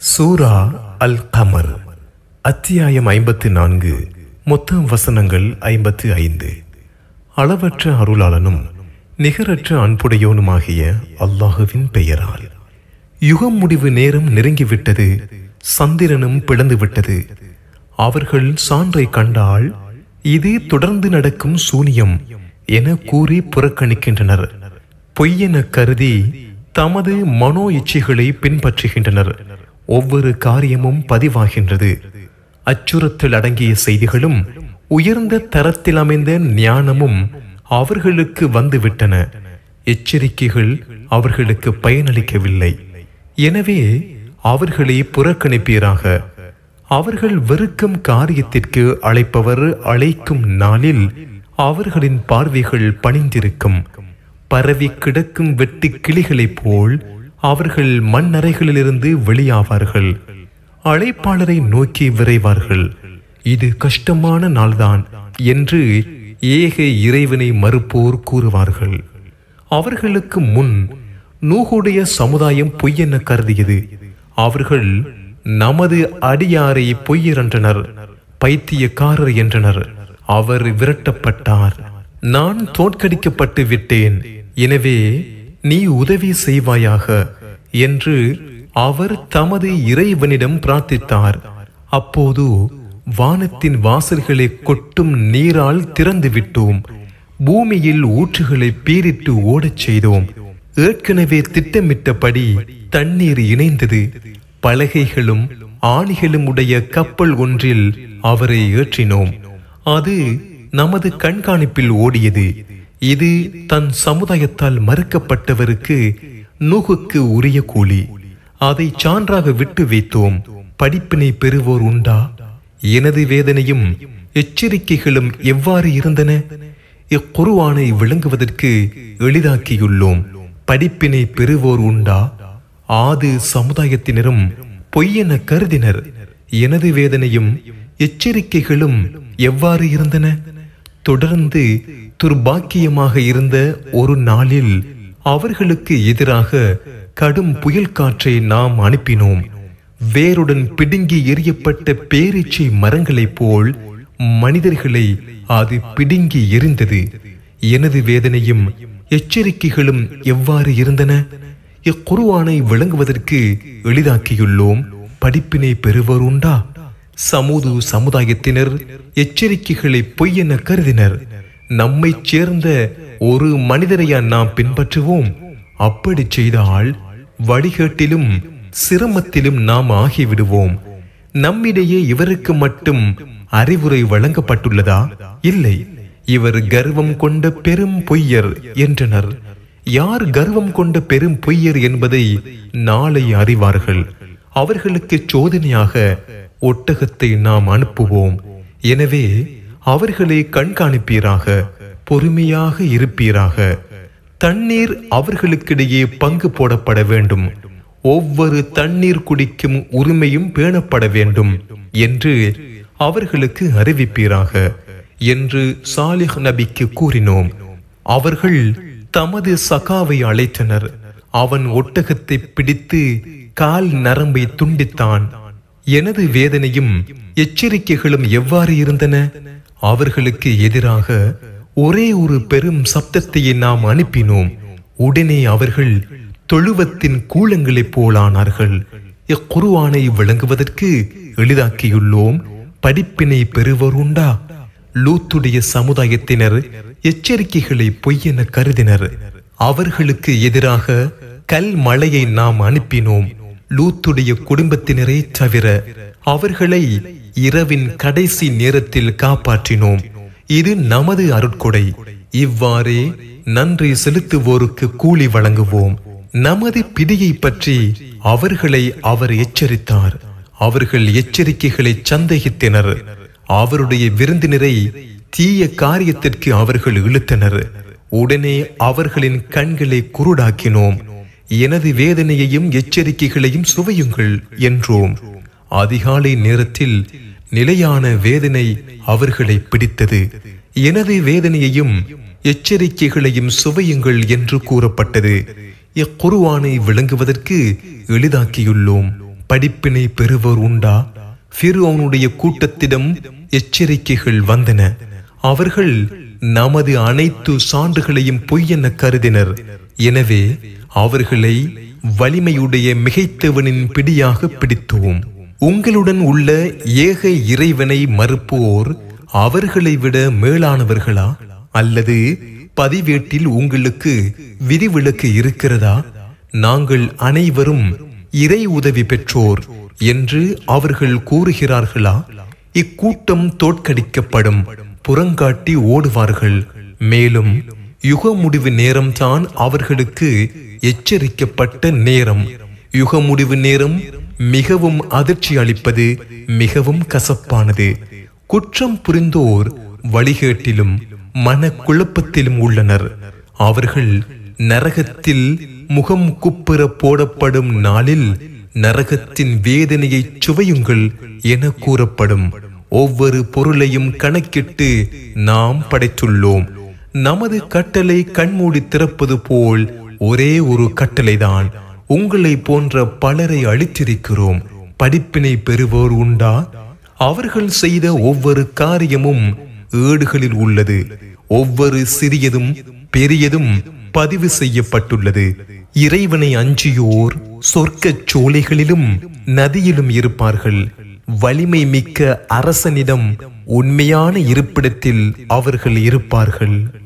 சூரா அல் கமர் அத்தியாயம் ஐம்பத்து நான்கு மொத்த வசனங்கள் ஐம்பத்து ஐந்து அளவற்ற அருளாளனும் நிகரற்ற அன்புடையோனுமாகிய அல்லாஹுவின் பெயரால் யுகம் முடிவு நேரம் நெருங்கிவிட்டது சந்திரனும் பிளந்து விட்டது அவர்கள் சான்றை கண்டால் இது தொடர்ந்து நடக்கும் சூனியம் என கூறி புறக்கணிக்கின்றனர் பொய்யென கருதி தமது மனோ இச்சைகளை பின்பற்றுகின்றனர் ஒவ்வொரு காரியமும் பதிவாகின்றது அச்சுறுத்தல் அடங்கிய செய்திகளும் உயர்ந்த தரத்தில் அமைந்த ஞானமும் அவர்களுக்கு வந்துவிட்டன எச்சரிக்கைகள் அவர்களுக்கு பயனளிக்கவில்லை எனவே அவர்களை புறக்கணிப்பீராக அவர்கள் வெறுக்கும் காரியத்திற்கு அழைப்பவர் அழைக்கும் நாளில் அவர்களின் பார்வைகள் பணிந்திருக்கும் பரவி கிடக்கும் வெட்டு கிளிகளைப் போல் அவர்கள் மண்ணறைகளிலிருந்து வெளியாவார்கள் அழைப்பாளரை நோக்கி விரைவார்கள் இது கஷ்டமான நாள்தான் என்று ஏக இறைவனை மறுப்போர் கூறுவார்கள் அவர்களுக்கு முன் நூகுடைய சமுதாயம் பொய்யென கருதியது அவர்கள் நமது அடியாரை பொய்யரென்றனர் பைத்தியக்காரர் என்றனர் அவர் விரட்டப்பட்டார் நான் தோற்கடிக்கப்பட்டு விட்டேன் எனவே நீ உதவி செய்வாயாக என்று அவர் தமது இறைவனிடம் பிரார்த்தித்தார் அப்போது வானத்தின் வாசல்களை கொட்டும் நீரால் திறந்து விட்டோம் பூமியில் ஊற்றுகளை பீரிட்டு ஓடச் செய்தோம் ஏற்கனவே திட்டமிட்டபடி தண்ணீர் இணைந்தது பலகைகளும் ஆணிகளும் உடைய கப்பல் ஒன்றில் அவரை ஏற்றினோம் அது நமது கண்காணிப்பில் ஓடியது இது தன் சமுதாயத்தால் மறுக்கப்பட்டவருக்கு நூகுக்கு உரிய கூலி அதை சான்றாக விட்டு வைத்தோம் படிப்பினை பெறுவோர் உண்டா எனது வேதனையும் எச்சரிக்கைகளும் எவ்வாறு இருந்தன இக்குருவானை விளங்குவதற்கு எளிதாக்கியுள்ளோம் படிப்பினை பெறுவோர் உண்டா ஆது சமுதாயத்தினரும் பொய்யென கருதினர் எனது வேதனையும் எச்சரிக்கைகளும் எவ்வாறு இருந்தன தொடர்ந்து துர்பாக்கியமாக இருந்த ஒரு நாளில் அவர்களுக்கு எதிராக கடும் புயல் காற்றை நாம் அனுப்பினோம் வேருடன் பிடுங்கி எரியப்பட்ட பேரீச்சை மரங்களைப் போல் மனிதர்களை அது பிடுங்கி எரிந்தது எனது வேதனையும் எச்சரிக்கைகளும் எவ்வாறு இருந்தன இக்குருவானை விளங்குவதற்கு எளிதாக்கியுள்ளோம் படிப்பினை பெறுவர் உண்டா சமூது சமுதாயத்தினர் எச்சரிக்கைகளை பொய்யென கருதினர் நம்மை சேர்ந்த ஒரு மனிதரையா நாம் பின்பற்றுவோம் அப்படி செய்தால் வழிகேட்டிலும் சிரமத்திலும் நாம் ஆகிவிடுவோம் நம்மிடையே இவருக்கு மட்டும் அறிவுரை வழங்கப்பட்டுள்ளதா இல்லை இவர் கர்வம் கொண்ட பெரும் பொய்யர் என்றனர் யார் கர்வம் கொண்ட பெரும் பொய்யர் என்பதை நாளை அறிவார்கள் அவர்களுக்கு சோதனையாக ஒட்டகத்தை நாம் அனுப்புவோம் எனவே அவர்களை கண்காணிப்பீராக பொறுமையாக இருப்பீராக தண்ணீர் அவர்களுக்கிடையே பங்கு போடப்பட வேண்டும் ஒவ்வொரு தண்ணீர் குடிக்கும் உரிமையும் பேணப்பட வேண்டும் என்று அவர்களுக்கு அறிவிப்பீராக என்று சாலிஹ் நபிக்கு கூறினோம் அவர்கள் தமது சகாவை அழைத்தனர் அவன் ஒட்டகத்தை பிடித்து கால் நரம்பை துண்டித்தான் எனது வேதனையும் எச்சரிக்கைகளும் எவ்வாறு இருந்தன அவர்களுக்கு எதிராக ஒரே ஒரு பெரும் சப்தத்தையே நாம் அனுப்பினோம் உடனே அவர்கள் தொழுவத்தின் கூலங்களைப் போலானார்கள் இக்குருவானை விளங்குவதற்கு எளிதாக்கியுள்ளோம் படிப்பினை பெறுவர் உண்டா லூத்துடைய சமுதாயத்தினர் எச்சரிக்கைகளை பொய்யென கருதினர் அவர்களுக்கு எதிராக கல் மழையை நாம் அனுப்பினோம் லூத்துடைய குடும்பத்தினரை தவிர அவர்களை இரவின் கடைசி நேரத்தில் காப்பாற்றினோம் இது நமது அருட்கொடை இவ்வாறே நன்றி செலுத்துவோருக்கு கூலி வழங்குவோம் நமது பிடியை பற்றி அவர்களை அவர் எச்சரித்தார் அவர்கள் எச்சரிக்கைகளை சந்தேகித்தனர் அவருடைய விருந்தினரை தீய காரியத்திற்கு அவர்கள் இழுத்தனர் உடனே அவர்களின் கண்களை குருடாக்கினோம் எனது வேதனையையும் எச்சரிக்கைகளையும் சுவையுங்கள் என்றோம் அதிகாலை நேரத்தில் நிலையான வேதனை அவர்களை பிடித்தது எனது வேதனையையும் எச்சரிக்கைகளையும் சுவையுங்கள் என்று கூறப்பட்டது இக்குருவானை விளங்குவதற்கு எளிதாக்கியுள்ளோம் படிப்பினை பெறுவோர் உண்டா ஃபிர்அவுனுடைய கூட்டத்திடம் எச்சரிக்கைகள் வந்தன அவர்கள் நமது அனைத்து சான்றுகளையும் பொய்யென கருதினர் எனவே அவர்களை வலிமையுடைய மிகைத்தவனின் பிடியாக பிடித்தோம் உங்களுடன் உள்ள ஏக இறைவனை மறுப்போர் அவர்களை விட மேலானவர்களா அல்லது பதிவேட்டில் உங்களுக்கு விதிவிலக்கு இருக்கிறதா நாங்கள் அனைவரும் இறை உதவி பெற்றோர் என்று அவர்கள் கூறுகிறார்களா இக்கூட்டம் தோற்கடிக்கப்படும் புறங்காட்டி ஓடுவார்கள் மேலும் யுக முடிவு நேரம்தான் அவர்களுக்கு எச்சரிக்கப்பட்ட நேரம் யுக முடிவு நேரம் மிகவும் அதிர்ச்சி அளிப்பது மிகவும் கசப்பானது குற்றம் புரிந்தோர் வழிகேட்டிலும் மனக்குழப்பத்திலும் உள்ளனர் அவர்கள் நரகத்தில் முகம் குப்புற போடப்படும் நாளில் நரகத்தின் வேதனையை சுவையுங்கள் என கூறப்படும் ஒவ்வொரு பொருளையும் கணக்கிட்டு நாம் படைத்துள்ளோம் நமது கட்டளை கண்மூடி திறப்பது போல் ஒரே ஒரு கட்டளைதான் உங்களை போன்ற பலரை அழித்திருக்கிறோம் படிப்பினை பெறுவோர் உண்டா அவர்கள் செய்த ஒவ்வொரு காரியமும் ஏடுகளில் உள்ளது ஒவ்வொரு சிறியதும் பெரியதும் பதிவு செய்யப்பட்டுள்ளது இறைவனை அஞ்சியோர் சொர்க்கச் சோலைகளிலும் நதியிலும் இருப்பார்கள் வலிமை மிக்க அரசனிடம் உண்மையான இருப்பிடத்தில் அவர்கள் இருப்பார்கள்